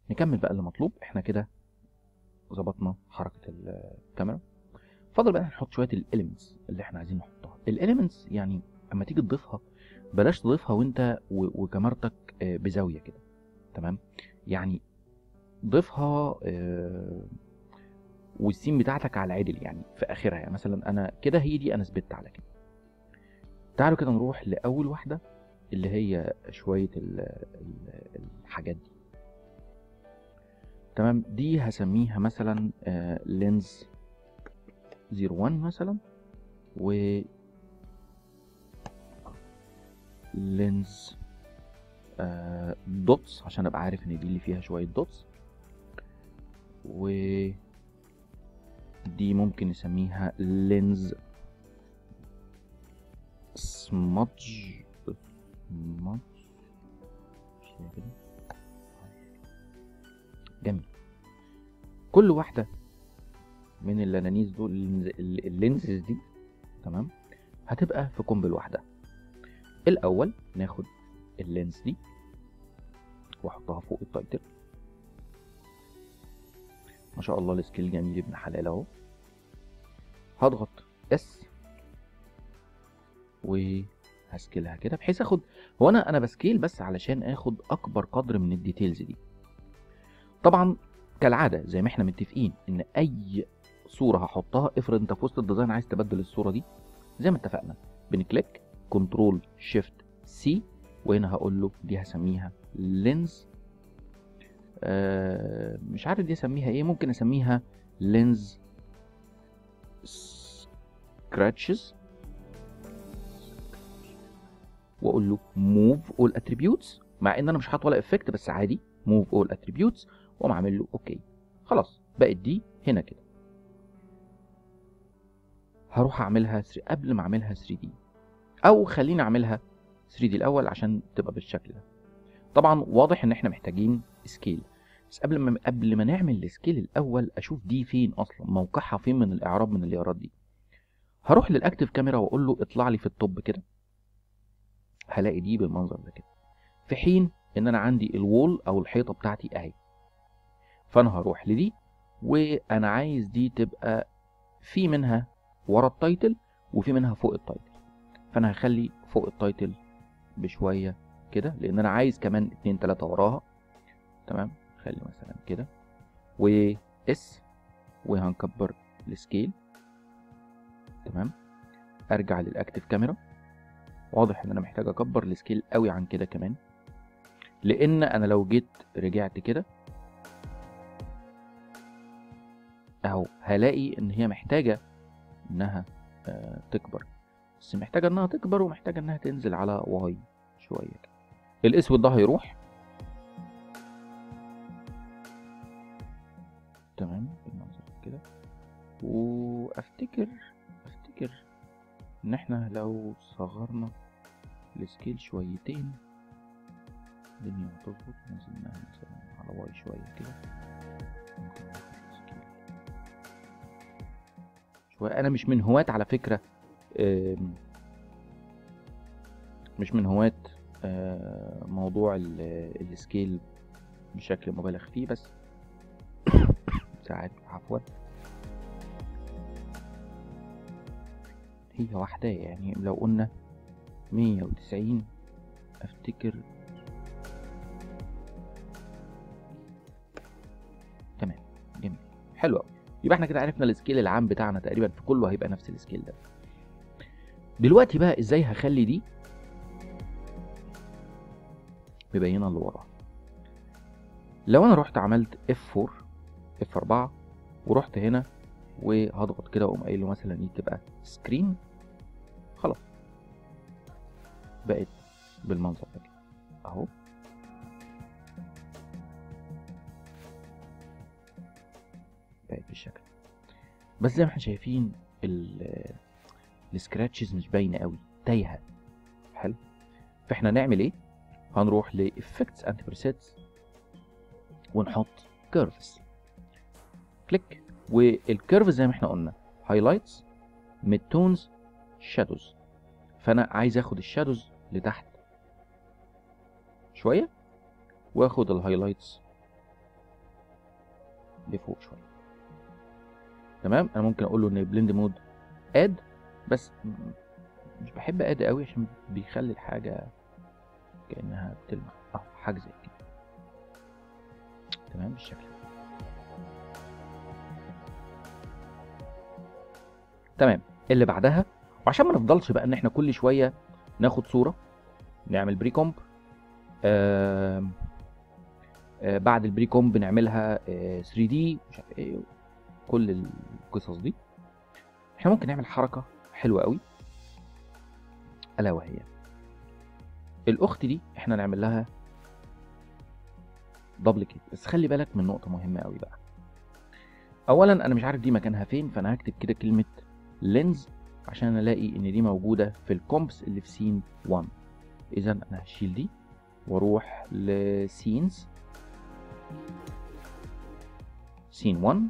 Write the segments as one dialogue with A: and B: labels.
A: نكمل بقى اللي مطلوب احنا كده ظبطنا حركه الكاميرا فاضل بقى نحط شويه الاليمنتس اللي احنا عايزين نحطها الاليمنتس يعني اما تيجي تضيفها بلاش تضيفها وانت و- وكاميرتك آه، بزاويه كده تمام يعني ضيفها آه، والسين بتاعتك على العدل يعني في اخرها يعني مثلا انا كده هي دي انا ثبت على كده تعالوا كده نروح لاول واحده اللي هي شويه ال ال الحاجات دي تمام دي هسميها مثلا لينز 01 مثلا و لينز دوتس عشان ابقى عارف ان دي اللي فيها شويه دوتس و دي ممكن نسميها لينز سماتج سماتج كده جميل كل واحدة من اللانانيز دول اللينز- اللينزز دي تمام هتبقى في كومب لوحدها الأول ناخد اللينز دي واحطها فوق التايتل ما شاء الله السكيل جميل ابن حلال اهو هضغط اس وهسكيلها كده بحيث اخد هو انا انا بسكيل بس علشان اخد اكبر قدر من الديتيلز دي طبعا كالعاده زي ما احنا متفقين ان اي صوره هحطها افرض انت في وسط الديزاين عايز تبدل الصوره دي زي ما اتفقنا بنكليك كنترول شيفت سي وهنا هقول له دي هسميها لينز آه مش عارف دي اسميها ايه ممكن اسميها لينز سكراتشز واقول له موف اول اتريبيوتس مع ان انا مش حاطط ولا افكت بس عادي موف اول اتريبيوتس واقوم عامل له اوكي خلاص بقت دي هنا كده هروح اعملها 3 قبل ما اعملها 3 دي او خليني اعملها 3 دي الاول عشان تبقى بالشكل ده طبعا واضح ان احنا محتاجين سكيل بس قبل ما قبل ما نعمل السكيل الاول اشوف دي فين اصلا موقعها فين من الاعراب من الايارات دي هروح للاكتيف كاميرا واقول له اطلع لي في التوب كده هلاقي دي بالمنظر ده كده في حين ان انا عندي الوول او الحيطه بتاعتي اهي فانا هروح لدي وانا عايز دي تبقى في منها ورا التايتل وفي منها فوق التايتل فانا هخلي فوق التايتل بشويه كده لان انا عايز كمان اتنين تلاتة وراها تمام خلي مثلا كده و اس وهنكبر السكيل تمام ارجع للاكتيف كاميرا واضح ان انا محتاج اكبر السكيل قوي عن كده كمان لان انا لو جيت رجعت كده اهو هلاقي ان هي محتاجه انها آه تكبر بس محتاجه انها تكبر ومحتاجه انها تنزل على واي شويه كده الاسود ده هيروح تمام بالمنظر كده وافتكر افتكر ان احنا لو صغرنا السكيل شويتين الدنيا هتظبط نزلناها مثلا على واي شوية كده ممكن ناخد السكيل شوية انا مش من هواة على فكرة آم، مش من هواة آه، موضوع ال- السكيل بشكل مبالغ فيه بس ساعات عفوا هي واحدة يعني لو قلنا مية وتسعين افتكر تمام جميل حلو قوي يبقى احنا كده عرفنا السكيل العام بتاعنا تقريبا في كله هيبقى نفس السكيل ده دلوقتي بقى ازاي هخلي دي مبينه اللي وراها لو انا رحت عملت F4 F4 ورحت هنا وهضغط كده واقوم قايل له مثلا دي تبقى سكرين خلاص بقت بالمنظر ده كده اهو بقت بالشكل بس زي ما احنا شايفين ال- السكراتشز مش باينه قوي تايهه حلو فاحنا نعمل ايه هنروح لإفكتس اند بريسيتس ونحط كيرفز كليك والكيرف زي ما احنا قلنا هايلايتس ميد تونز شادوز فانا عايز اخد الشادوز لتحت شويه واخد الهايلايتس لفوق شويه تمام انا ممكن اقول له ان بلند مود اد بس م- مش بحب اد قوي عشان بيخلي الحاجه كانها بتلمع اه حاجه زي كده تمام بالشكل ده تمام اللي بعدها وعشان ما نفضلش بقى ان احنا كل شويه ناخد صوره نعمل بري كومب آم، آه بعد البري كومب نعملها آه 3 دي مش عارف ايه كل القصص دي احنا ممكن نعمل حركه حلوه قوي الا وهي الاخت دي احنا نعمل لها دبليكيت بس خلي بالك من نقطه مهمه قوي بقى اولا انا مش عارف دي مكانها فين فانا هكتب كده كلمه لينز عشان الاقي ان دي موجوده في الكومبس اللي في سين 1 اذا انا هشيل دي واروح لسينز سين 1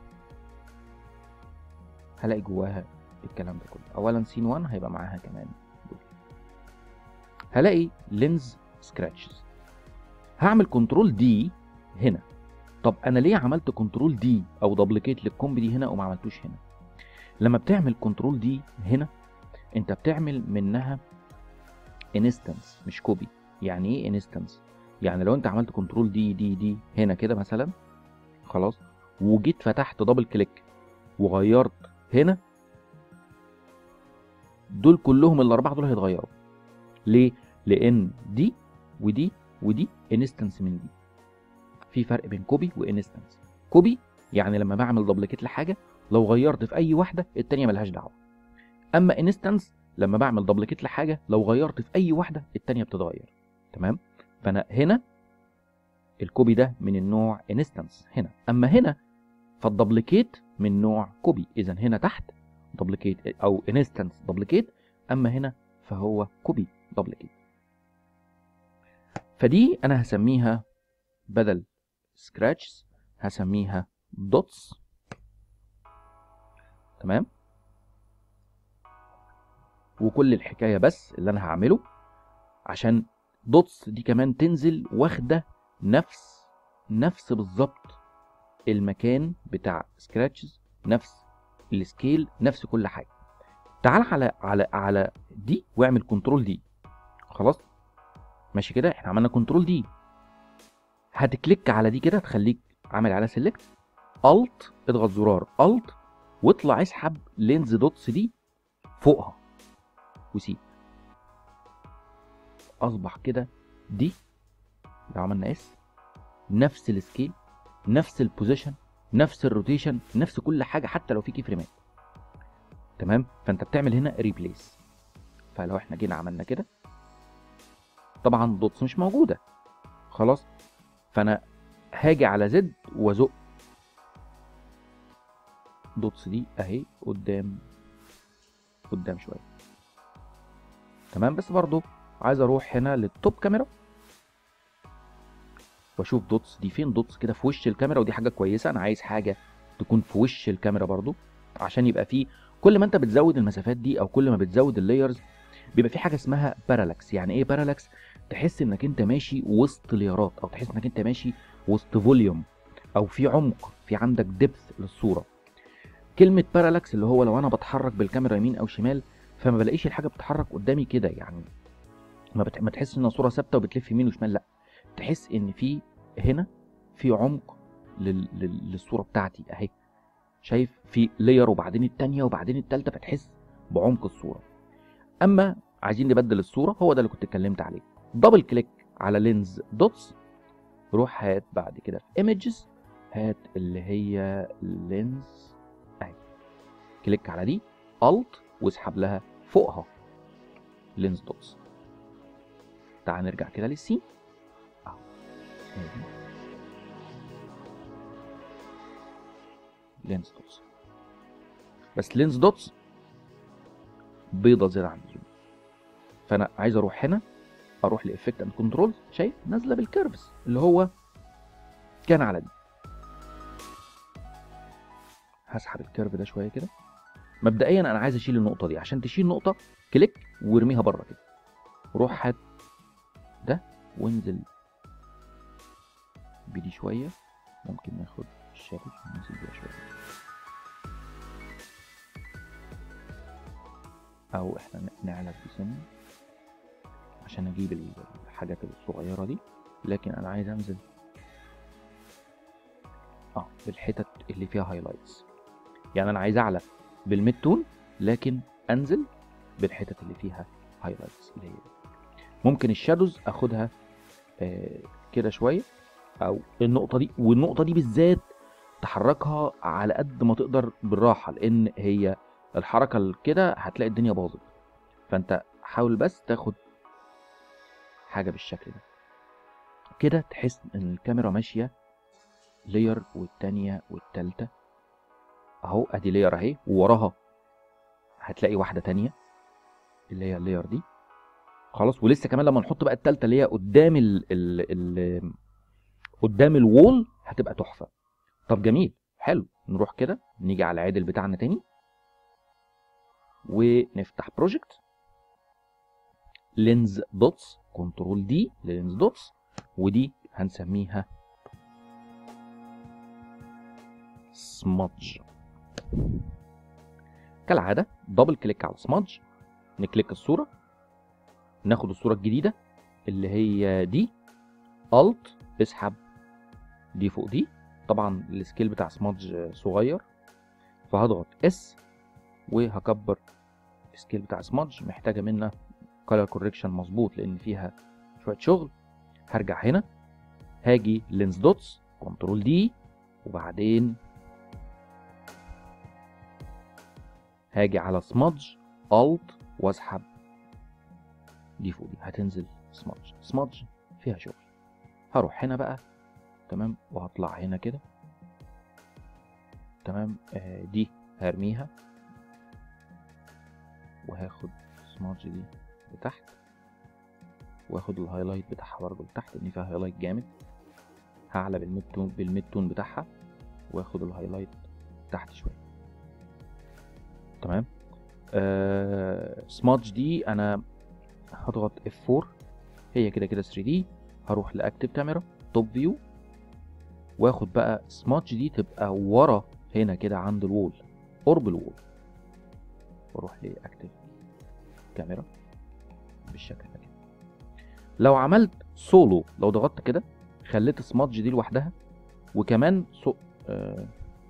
A: هلاقي جواها الكلام ده كله اولا سين 1 هيبقى معاها كمان دول هلاقي لينز سكراتشز هعمل كنترول دي هنا طب انا ليه عملت كنترول دي او دبليكيت للكومب دي هنا وما عملتوش هنا لما بتعمل كنترول دي هنا انت بتعمل منها انستنس مش كوبي يعني ايه انستنس يعني لو انت عملت كنترول دي دي دي هنا كده مثلا خلاص وجيت فتحت دبل كليك وغيرت هنا دول كلهم الاربعه دول هيتغيروا ليه لان دي ودي ودي انستنس من دي في فرق بين كوبي وانستنس كوبي يعني لما بعمل دبليكيت لحاجه لو غيرت في اي واحده التانيه ملهاش دعوه اما انستنس لما بعمل دبليكيت لحاجه لو غيرت في اي واحده التانيه بتتغير تمام فانا هنا الكوبي ده من النوع انستنس هنا اما هنا فالدبليكيت من نوع كوبي اذا هنا تحت دبليكيت او انستنس دبليكيت اما هنا فهو كوبي دبليكيت فدي انا هسميها بدل سكراتشز هسميها دوتس تمام وكل الحكايه بس اللي انا هعمله عشان دوتس دي كمان تنزل واخده نفس نفس بالظبط المكان بتاع سكراتشز نفس السكيل نفس كل حاجه تعال على على على دي واعمل كنترول دي خلاص ماشي كده احنا عملنا كنترول دي هتكليك على دي كده تخليك عامل عليها سيلكت الت اضغط زرار الت واطلع اسحب لينز دوتس دي فوقها وسيب اصبح كده دي لو عملنا اس نفس السكيل نفس البوزيشن نفس الروتيشن نفس كل حاجه حتى لو في كي فريمات تمام فانت بتعمل هنا ريبليس فلو احنا جينا عملنا كده طبعا دوتس مش موجوده خلاص فانا هاجي على زد وازق دوتس دي اهي قدام قدام شويه تمام بس برضو عايز اروح هنا للتوب كاميرا واشوف دوتس دي فين دوتس كده في وش الكاميرا ودي حاجه كويسه انا عايز حاجه تكون في وش الكاميرا برضو عشان يبقى فيه كل ما انت بتزود المسافات دي او كل ما بتزود اللايرز بيبقى في حاجه اسمها بارالاكس يعني ايه بارالاكس تحس انك انت ماشي وسط ليارات او تحس انك انت ماشي وسط فوليوم او في عمق في عندك دبث للصوره كلمه بارالاكس اللي هو لو انا بتحرك بالكاميرا يمين او شمال فما بلاقيش الحاجه بتتحرك قدامي كده يعني ما, بت... ما تحس ان الصوره ثابته وبتلف يمين وشمال لا تحس ان في هنا في عمق لل... لل... للصوره بتاعتي اهي شايف في لاير وبعدين التانية وبعدين التالتة فتحس بعمق الصورة اما عايزين نبدل الصورة هو ده اللي كنت اتكلمت عليه دبل كليك على لينز دوتس روح هات بعد كده في ايمجز هات اللي هي لينز اهي كليك على دي الت واسحب لها فوقها لينز دوتس تعال نرجع كده للسين اهو ادي لينز دوتس بس لينز دوتس بيضه زياده عن اللزوم فانا عايز اروح هنا اروح لافكت اند كنترول شايف نازله بالكيرفز اللي هو كان على دي هسحب الكيرف ده شويه كده مبدئيا انا عايز اشيل النقطه دي عشان تشيل نقطه كليك وارميها بره كده روح هات ده وانزل بدي شويه ممكن ناخد الشادوز وننزل بيها شويه او احنا ن- نعلى بسن عشان اجيب ال- الحاجات الصغيره دي لكن انا عايز انزل اه بالحتت اللي فيها هايلايتس يعني انا عايز اعلى بالميد تون لكن انزل بالحتت اللي فيها هايلايتس اللي هي دي. ممكن الشادوز اخدها آه كده شويه او النقطه دي والنقطه دي بالذات تحركها على قد ما تقدر بالراحه لان هي الحركه ال- كده هتلاقي الدنيا باظت فانت حاول بس تاخد حاجه بالشكل ده كده تحس ان الكاميرا ماشيه لير والتانية والتالتة اهو ادي لير اهي ووراها هتلاقي واحدة تانية اللي هي اللير دي خلاص ولسه كمان لما نحط بقى التالتة اللي هي قدام ال ال ال قدام الوول هتبقى تحفة طب جميل حلو نروح كده نيجي على العدل بتاعنا تاني ونفتح بروجكت لينز دوتس كنترول دي لينز دوتس ودي هنسميها سمادج كالعادة دبل كليك على سمادج نكليك الصورة ناخد الصورة الجديدة اللي هي دي الت اسحب دي فوق دي طبعا السكيل بتاع سمادج صغير فهضغط اس وهكبر السكيل بتاع سمادج محتاجة منا كولر كوريكشن مظبوط لان فيها شوية شغل هرجع هنا هاجي لينز دوتس كنترول دي وبعدين هاجي على سمادج الت واسحب دي فوق دي هتنزل سمادج سمادج فيها شغل هروح هنا بقى تمام وهطلع هنا كده تمام آه دي هرميها وهاخد سمادج دي لتحت واخد الهايلايت بتاعها برضه لتحت لان فيها هايلايت جامد هعلى بالميد تون بالميد تون بتاعها واخد الهايلايت تحت شويه تمام آه سمادج دي انا هضغط F4 هي كده كده 3 دي هروح لاكتيف كاميرا توب فيو واخد بقى سمادج دي تبقى ورا هنا كده عند الوول قرب الوول واروح لاكتيف كاميرا بالشكل ده كده لو عملت سولو لو ضغطت كده خليت سمادج دي لوحدها وكمان سو آه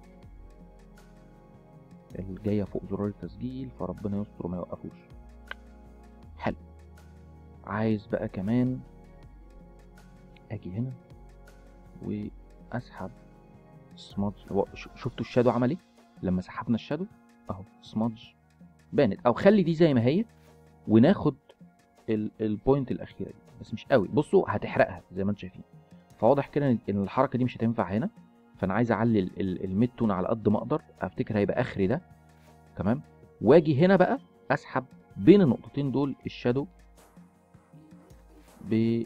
A: الجايه فوق زرار التسجيل فربنا يستر وما يوقفوش حلو عايز بقى كمان اجي هنا واسحب سمادج هو ش- شفتوا الشادو عمل ايه لما سحبنا الشادو اهو سمادج بانت او خلي دي زي ما هي وناخد ال- البوينت الاخيره دي بس مش قوي بصوا هتحرقها زي ما انتم شايفين فواضح كده ان إن الحركه دي مش هتنفع هنا فانا عايز اعلي ال- ال- الميد تون على قد ما اقدر افتكر هيبقى اخري ده تمام واجي هنا بقى اسحب بين النقطتين دول الشادو ب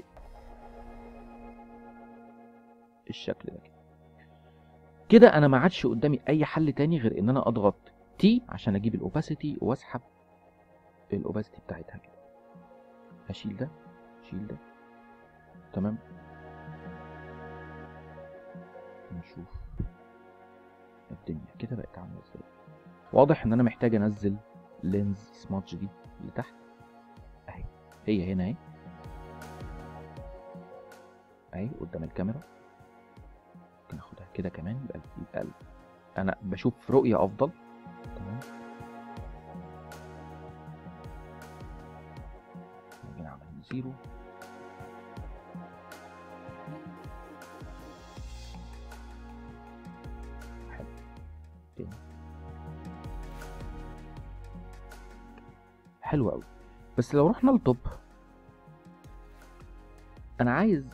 A: الشكل ده كده كده انا ما عادش قدامي اي حل تاني غير ان انا اضغط تي عشان اجيب الاوباسيتي واسحب الاوباسيتي بتاعتها كده هشيل ده شيل ده تمام نشوف الدنيا كده بقت عامله ازاي واضح ان انا محتاج انزل لينز سماتش دي لتحت اهي هي هنا اهي اهي قدام الكاميرا ممكن اخدها كده كمان يبقى يبقى انا بشوف رؤيه افضل تمام نيجي نعمل زيرو حلو تاني حلو قوي بس لو رحنا للتوب انا عايز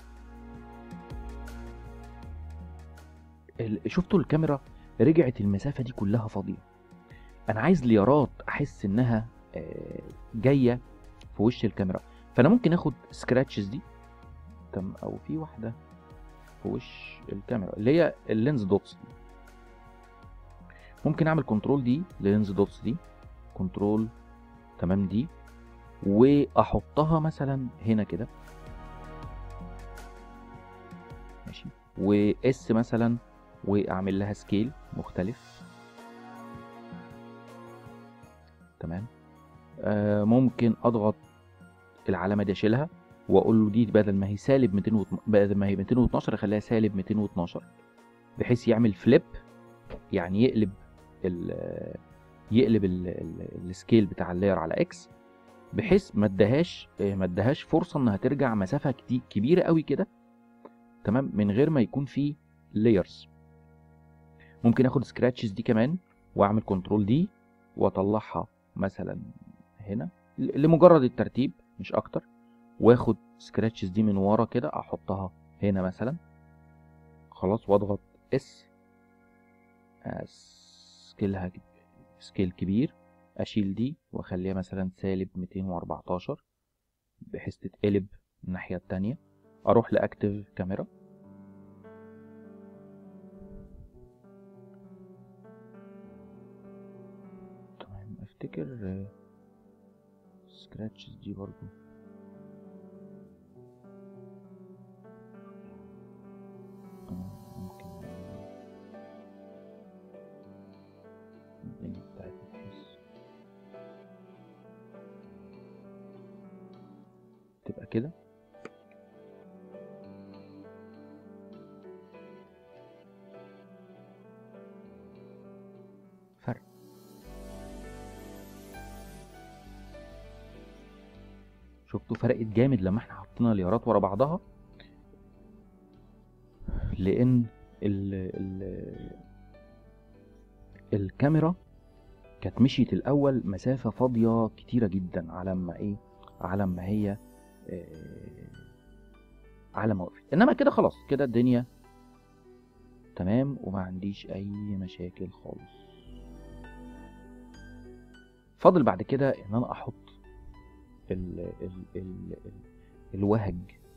A: ال- شفتوا الكاميرا رجعت المسافة دي كلها فاضية أنا عايز ليارات أحس إنها آه، جاية في وش الكاميرا فأنا ممكن آخد سكراتشز دي تم أو في واحدة في وش الكاميرا اللي هي اللينز دوتس دي ممكن أعمل كنترول دي للينز دوتس دي كنترول تمام دي وأحطها مثلا هنا كده ماشي واس مثلا واعمل لها سكيل مختلف تمام آه ممكن اضغط العلامه دي اشيلها واقول له دي بدل ما هي سالب 200 بدل ما هي 212 اخليها سالب 212 بحيث يعمل فليب يعني يقلب ال يقلب ال- ال- السكيل بتاع اللاير على اكس بحيث ما ادهاش ما ادهاش فرصه انها ترجع مسافه كتي- كبيره قوي كده تمام من غير ما يكون في لايرز ممكن اخد سكراتشز دي كمان واعمل كنترول دي واطلعها مثلا هنا ل- لمجرد الترتيب مش اكتر واخد سكراتشز دي من ورا كده احطها هنا مثلا خلاص واضغط اس سكيلها سكيل كبير اشيل دي واخليها مثلا سالب 214 بحيث تتقلب الناحية التانية اروح لاكتف كاميرا تمام افتكر سكراتشز دي برضو آه، ممكن الدنيا بتاعتنا بحيث تبقى كده فرق شفتوا فرقت جامد لما احنا حطينا ليارات ورا بعضها لان ال ال الكاميرا كانت مشيت الاول مسافه فاضيه كتيره جدا على ما ايه على ما هي آه، على ما وقفت انما كده خلاص كده الدنيا تمام وما عنديش اي مشاكل خالص فاضل بعد كده ان انا احط ال ال ال ال الوهج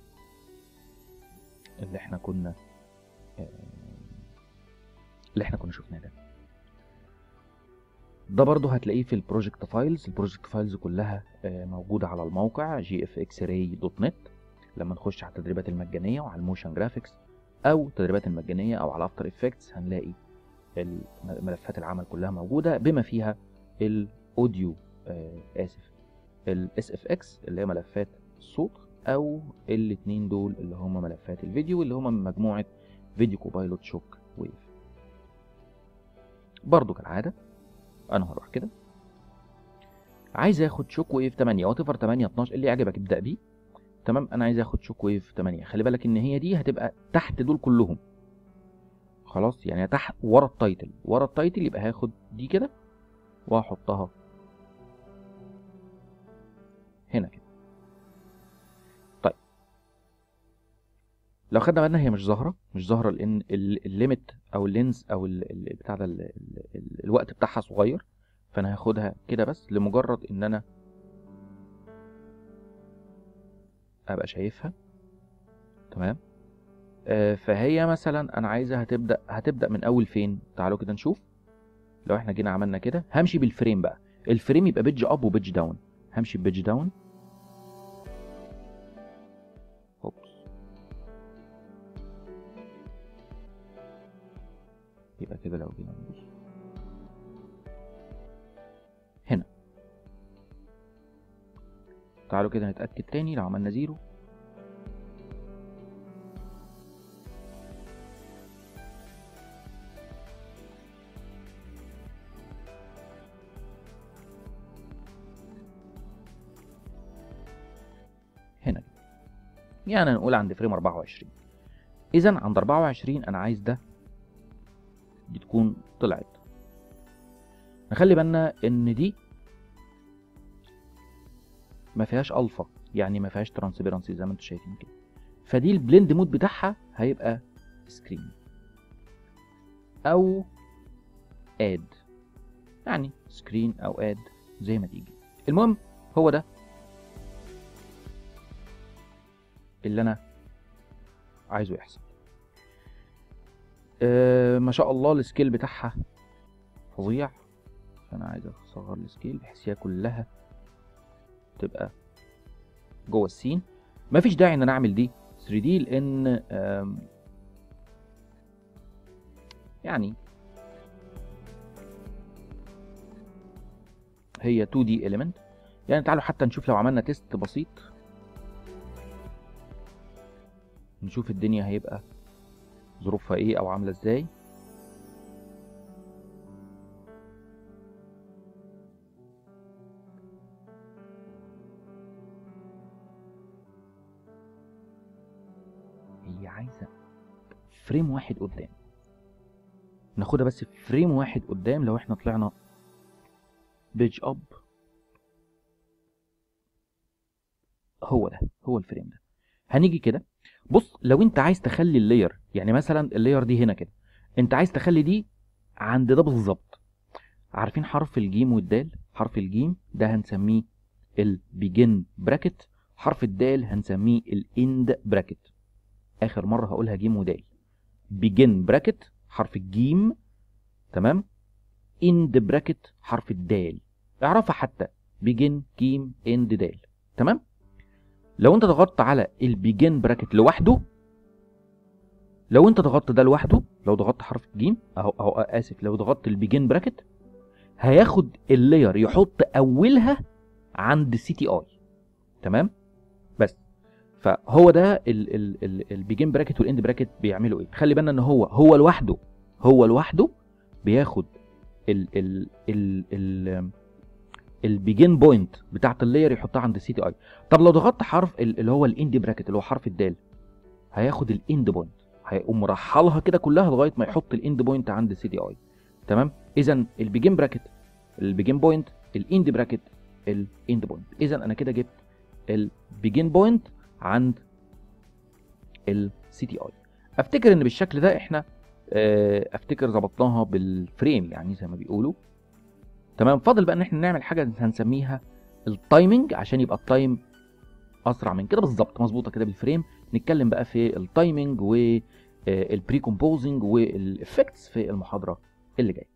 A: اللي احنا كنا آه، اللي احنا كنا شفناه ده ده برضو هتلاقيه في البروجكت فايلز البروجكت فايلز كلها آه، موجودة على الموقع gfxray.net لما نخش على التدريبات المجانية وعلى الموشن جرافيكس أو التدريبات المجانية أو على افتر افكتس هنلاقي الم- ملفات العمل كلها موجودة بما فيها الاوديو آه، آسف الاس اف اكس اللي هي ملفات الصوت أو الاتنين دول اللي هما ملفات الفيديو اللي هما من مجموعة فيديو كوبايلوت شوك ويف برضو كالعادة انا هروح كده عايز اخد شوك ويف 8 وات ايفر 8 12 اللي يعجبك ابدا بيه تمام انا عايز اخد شوك ويف 8 خلي بالك ان هي دي هتبقى تحت دول كلهم خلاص يعني تحت ورا التايتل ورا التايتل يبقى هاخد دي كده وهحطها هنا كده طيب لو خدنا بالنا هي مش ظاهره مش ظاهره لان ال- الليميت او اللينز او ال- ال- بتاع ده ال- ال- ال- الوقت بتاعها صغير فانا هاخدها كده بس لمجرد ان انا ابقى شايفها تمام آه فهي مثلا انا عايزها هتبدا هتبدا من اول فين تعالوا كده نشوف لو احنا جينا عملنا كده همشي بالفريم بقى الفريم يبقى بيدج اب وبيدج داون همشي بيدج داون هوبس يبقى كده لو جينا نبص هنا تعالوا كده نتأكد تاني لو عملنا زيرو هنا كده. يعني نقول عند فريم 24 اذا عند 24 انا عايز ده دي تكون طلعت نخلي بالنا ان دي ما فيهاش الفا يعني ما فيهاش ترانسبيرنسي زي ما انتم شايفين كده فدي البلند مود بتاعها هيبقى سكرين او اد يعني سكرين او اد زي ما تيجي المهم هو ده اللي انا عايزه يحصل أه ما شاء الله السكيل بتاعها فظيع فانا عايز اصغر السكيل بحيث هي كلها تبقى جوه السين مفيش داعي ان انا اعمل دي 3 دي لان آم، يعني هي 2 دي element يعني تعالوا حتى نشوف لو عملنا تيست بسيط نشوف الدنيا هيبقى ظروفها ايه او عامله ازاي هي عايزه فريم واحد قدام ناخدها بس في فريم واحد قدام لو احنا طلعنا بيج اب هو ده هو الفريم ده هنيجي كده بص لو انت عايز تخلي اللاير يعني مثلا اللاير دي هنا كده انت عايز تخلي دي عند ده بالظبط عارفين حرف الجيم والدال حرف الجيم ده هنسميه البيجن براكت حرف الدال هنسميه الاند براكت اخر مره هقولها جيم ودال بيجن براكت حرف الجيم تمام اند براكت حرف الدال اعرفها حتى بيجن جيم اند دال تمام لو انت ضغطت على البيجن براكت لوحده لو انت ضغطت ده لوحده لو ضغطت حرف الجيم اهو اهو اسف لو ضغطت البيجن براكت هياخد اللاير يحط اولها عند السي تي اي تمام بس فهو ده البيجن براكت والاند براكت بيعملوا ايه خلي بالنا ان هو هو لوحده هو لوحده بياخد ال ال ال ال البيجن بوينت بتاعت اللاير يحطها عند السي تي اي طب لو ضغطت حرف ال- اللي هو الاند براكت اللي هو حرف الدال هياخد الاند بوينت هيقوم مرحلها كده كلها لغايه ما يحط الاند بوينت عند السي تي اي تمام اذا البيجن براكت البيجن بوينت الاند براكت الاند بوينت اذا انا كده جبت البيجن بوينت عند السي تي اي افتكر ان بالشكل ده احنا آه، افتكر ظبطناها بالفريم يعني زي ما بيقولوا تمام فاضل بقى ان احنا نعمل حاجه هنسميها التايمنج عشان يبقى التايم اسرع من كده بالظبط مظبوطه كده بالفريم نتكلم بقى في التايمنج والبري كومبوزنج والافكتس في المحاضره اللي جايه